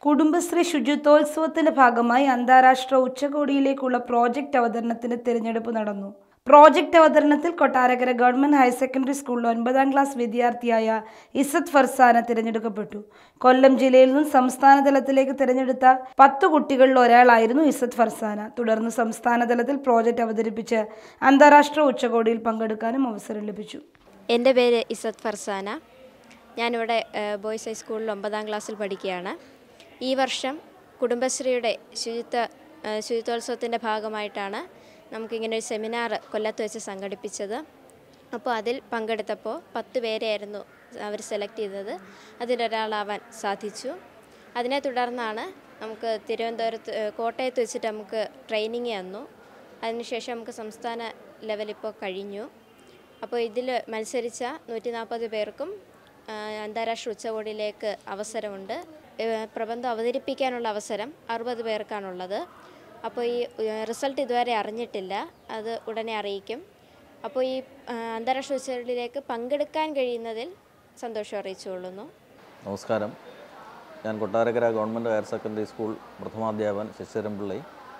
കുടുംബശ്രീ ശുചിത്വോത്സവത്തിന്റെ ഭാഗമായി അന്താരാഷ്ട്ര ഉച്ചകോടിയിലേക്കുള്ള പ്രോജക്റ്റ് അവതരണത്തിന് തിരഞ്ഞെടുപ്പ് നടന്നു പ്രോജക്റ്റ് അവതരണത്തിൽ കൊട്ടാരക്കര ഗവൺമെന്റ് ഹയർ സെക്കൻഡറി സ്കൂളിലെ ഒൻപതാം ക്ലാസ് വിദ്യാർത്ഥിയായ ഇസത്ത് ഫർസാന തിരഞ്ഞെടുക്കപ്പെട്ടു കൊല്ലം ജില്ലയിൽ നിന്നും സംസ്ഥാന തലത്തിലേക്ക് തിരഞ്ഞെടുത്ത പത്ത് കുട്ടികളിൽ ഒരാളായിരുന്നു ഇസത്ത് ഫർസാന തുടർന്ന് സംസ്ഥാന തലത്തിൽ പ്രോജക്റ്റ് അവതരിപ്പിച്ച് അന്താരാഷ്ട്ര ഉച്ചകോടിയിൽ പങ്കെടുക്കാനും അവസരം ലഭിച്ചു എൻ്റെ പേര് ഇസത്ത് ഫർസാന ഞാനിവിടെ ഏഹ്, ബോയ്സ് ഹൈസ്കൂളിൽ ഒമ്പതാം ക്ലാസ്സിൽ പഠിക്കുകയാണ് ഈ വർഷം കുടുംബശ്രീയുടെ ശുചിത്വ ഏഹ്, ശുചിത്വോത്സവത്തിൻ്റെ ഭാഗമായിട്ടാണ് നമുക്കിങ്ങനെ ഒരു സെമിനാർ കൊല്ലത്ത് വെച്ച് സംഘടിപ്പിച്ചത് അപ്പോൾ അതിൽ പങ്കെടുത്തപ്പോൾ പത്ത് പേരെയായിരുന്നു അവർ സെലക്ട് ചെയ്തത് അതിലൊരാളാവാൻ സാധിച്ചു അതിനെ തുടർന്നാണ് നമുക്ക് തിരുവനന്തപുരത്ത് ഏഹ്, കോട്ടയത്ത് വെച്ചിട്ട് നമുക്ക് ട്രെയിനിങ് തന്നു അതിനുശേഷം നമുക്ക് സംസ്ഥാന ലെവലിപ്പോൾ കഴിഞ്ഞു അപ്പോൾ ഇതിൽ മത്സരിച്ച നൂറ്റി നാൽപ്പത് പേർക്കും ആ, അന്താരാഷ്ട്ര ഉച്ചകോടിയിലേക്ക് അവസരമുണ്ട് ഏ, പ്രബന്ധം അവതരിപ്പിക്കാനുള്ള അവസരം അറുപത് പേർക്കാണുള്ളത് അപ്പോൾ ഈ റിസൾട്ട് ഇതുവരെ അറിഞ്ഞിട്ടില്ല അത് ഉടനെ അറിയിക്കും അപ്പോൾ ഈ ആ, അന്താരാഷ്ട്ര ഉച്ചകോടിയിലേക്ക് പങ്കെടുക്കാൻ കഴിയുന്നതിൽ സന്തോഷം അറിയിച്ചുകൊള്ളുന്നു നമസ്കാരം ഞാൻ Kottarakkara government higher secondary school പ്രഥമാധ്യാപകൻ ശശിധരൻ പിള്ളൈ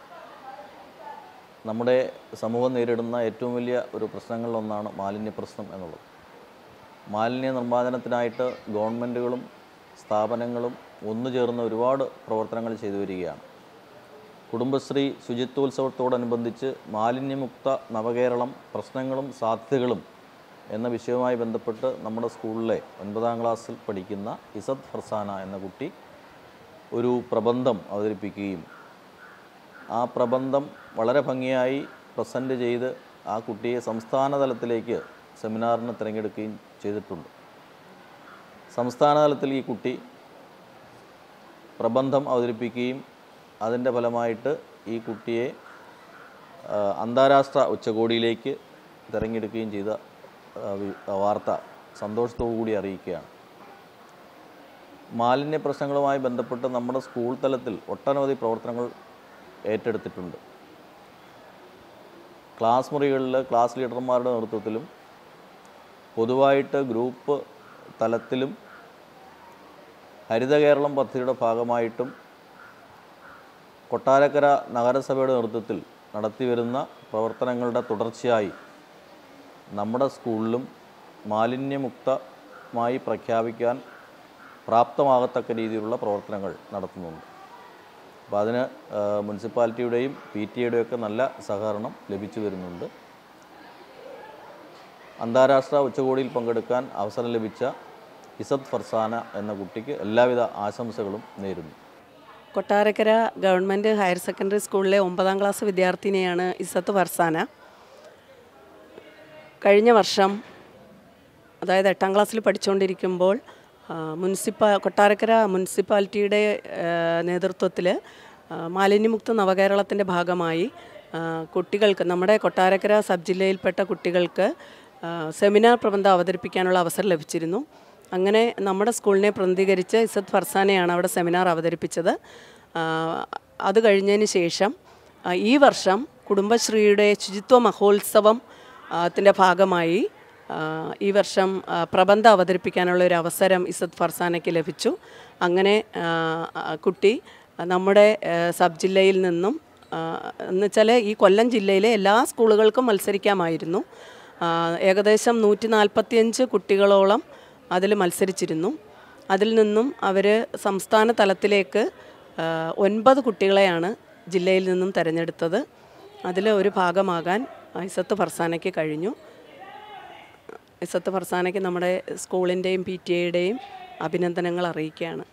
നമ്മുടെ സമൂഹം നേരിടുന്ന ഏറ്റവും വലിയ ഒരു പ്രശ്നങ്ങളിലൊന്നാണ് മാലിന്യ പ്രശ്നം എന്നുള്ളത് മാലിന്യ നിർമ്മാർജ്ജനത്തിനായിട്ട് ഗവൺമെൻറ്റുകളും സ്ഥാപനങ്ങളും ഒന്നു ചേർന്ന് ഒരുപാട് പ്രവർത്തനങ്ങൾ ചെയ്തു വരികയാണ് കുടുംബശ്രീ ശുചിത്വോത്സവത്തോടനുബന്ധിച്ച് മാലിന്യമുക്ത നവകേരളം പ്രശ്നങ്ങളും സാധ്യതകളും എന്ന വിഷയവുമായി ബന്ധപ്പെട്ട് നമ്മുടെ സ്കൂളിലെ ഒൻപതാം ക്ലാസ്സിൽ പഠിക്കുന്ന ഇസത്ത് ഫർസാന എന്ന കുട്ടി ഒരു പ്രബന്ധം അവതരിപ്പിക്കുകയും ആ പ്രബന്ധം വളരെ ഭംഗിയായി പ്രസൻറ്റ് ചെയ്ത് ആ കുട്ടിയെ സംസ്ഥാന തലത്തിലേക്ക് സെമിനാറിന് തിരഞ്ഞെടുക്കുകയും ചെയ്തിട്ടുണ്ട് സംസ്ഥാന തലത്തിൽ ഈ കുട്ടി പ്രബന്ധം അവതരിപ്പിക്കുകയും അതിൻ്റെ ഫലമായിട്ട് ഈ കുട്ടിയെ ആ, അന്താരാഷ്ട്ര ഉച്ചകോടിയിലേക്ക് തിരഞ്ഞെടുക്കുകയും ചെയ്ത ആ, വി- ആ വാർത്ത സന്തോഷത്തോടു കൂടി അറിയിക്കുകയാണ് മാലിന്യ പ്രശ്നങ്ങളുമായി ബന്ധപ്പെട്ട് നമ്മുടെ സ്കൂൾ തലത്തിൽ ഒട്ടനവധി പ്രവർത്തനങ്ങൾ ഏറ്റെടുത്തിട്ടുണ്ട് ക്ലാസ് മുറികളിൽ ക്ലാസ് ലീഡർമാരുടെ നേതൃത്വത്തിലും പൊതുവായിട്ട് ഗ്രൂപ്പ് തലത്തിലും ഹരിത കേരളം പദ്ധതിയുടെ ഭാഗമായിട്ടും കൊട്ടാരക്കര നഗരസഭയുടെ നേതൃത്വത്തിൽ നടത്തിവരുന്ന പ്രവർത്തനങ്ങളുടെ തുടർച്ചയായി നമ്മുടെ സ്കൂളിലും മാലിന്യമുക്തമായി പ്രഖ്യാപിക്കാൻ പ്രാപ്തമാകത്തക്ക രീതിയിലുള്ള പ്രവർത്തനങ്ങൾ നടത്തുന്നുണ്ട് അപ്പോൾ അതിന് ആ, മുനിസിപ്പാലിറ്റിയുടെയും പി ടി എയുടെയും ഒക്കെ നല്ല സഹകരണം ലഭിച്ചു വരുന്നുണ്ട് അന്താരാഷ്ട്ര ഉച്ചകോടിയിൽ പങ്കെടുക്കാൻ അവസരം ലഭിച്ച ഇസത്ത് ഫർസാന എന്ന കുട്ടിക്ക് എല്ലാവിധ ആശംസകളും നേരുന്നു കൊട്ടാരക്കര ഗവൺമെൻറ് ഹയർ സെക്കൻഡറി സ്കൂളിലെ ഒമ്പതാം ക്ലാസ് വിദ്യാർത്ഥിനിയാണ് ഇസത്ത് ഫർസാന കഴിഞ്ഞ വർഷം അതായത് എട്ടാം ക്ലാസ്സിൽ പഠിച്ചുകൊണ്ടിരിക്കുമ്പോൾ ആ, മുനിസിപ്പാ കൊട്ടാരക്കര മുനിസിപ്പാലിറ്റിയുടെ നേതൃത്വത്തിൽ മാലിന്യമുക്ത നവകേരളത്തിൻ്റെ ഭാഗമായി ആ, കുട്ടികൾക്ക് നമ്മുടെ കൊട്ടാരക്കര സബ് ജില്ലയിൽപ്പെട്ട കുട്ടികൾക്ക് ആ, സെമിനാർ പ്രബന്ധം അവതരിപ്പിക്കാനുള്ള അവസരം ലഭിച്ചിരുന്നു അങ്ങനെ നമ്മുടെ സ്കൂളിനെ പ്രതിനിധീകരിച്ച് ഇസത്ത് ഫർസാനയാണ് അവിടെ സെമിനാർ അവതരിപ്പിച്ചത് ആ, അത് കഴിഞ്ഞതിന് ശേഷം ആ, ഈ വർഷം കുടുംബശ്രീയുടെ ശുചിത്വ മഹോത്സവം ആ, ത്തിൻ്റെ ഭാഗമായി ആ, ഈ വർഷം ആ, പ്രബന്ധം അവതരിപ്പിക്കാനുള്ള ഒരു അവസരം ഇസത്ത് ഫർസാനയ്ക്ക് ലഭിച്ചു അങ്ങനെ ആ, ആ, കുട്ടി നമ്മുടെ ആ, സബ് ജില്ലയിൽ നിന്നും എന്നുവെച്ചാൽ ഈ കൊല്ലം ജില്ലയിലെ എല്ലാ സ്കൂളുകൾക്കും മത്സരിക്കാമായിരുന്നു ആ, ഏകദേശം നൂറ്റി നാൽപ്പത്തിയഞ്ച് കുട്ടികളോളം അതിൽ മത്സരിച്ചിരുന്നു അതിൽ നിന്നും അവർ സംസ്ഥാന തലത്തിലേക്ക് ആ, ഒൻപത് കുട്ടികളെയാണ് ജില്ലയിൽ നിന്നും തിരഞ്ഞെടുത്തത് അതിൽ ഒരു ഭാഗമാകാൻ ഇസത്ത് ഫർസാനയ്ക്ക് കഴിഞ്ഞു ഇസത്ത് ഫർസാനയ്ക്ക് നമ്മുടെ സ്കൂളിൻ്റെയും പി ടി എയുടെയും അഭിനന്ദനങ്ങൾ അറിയിക്കുകയാണ്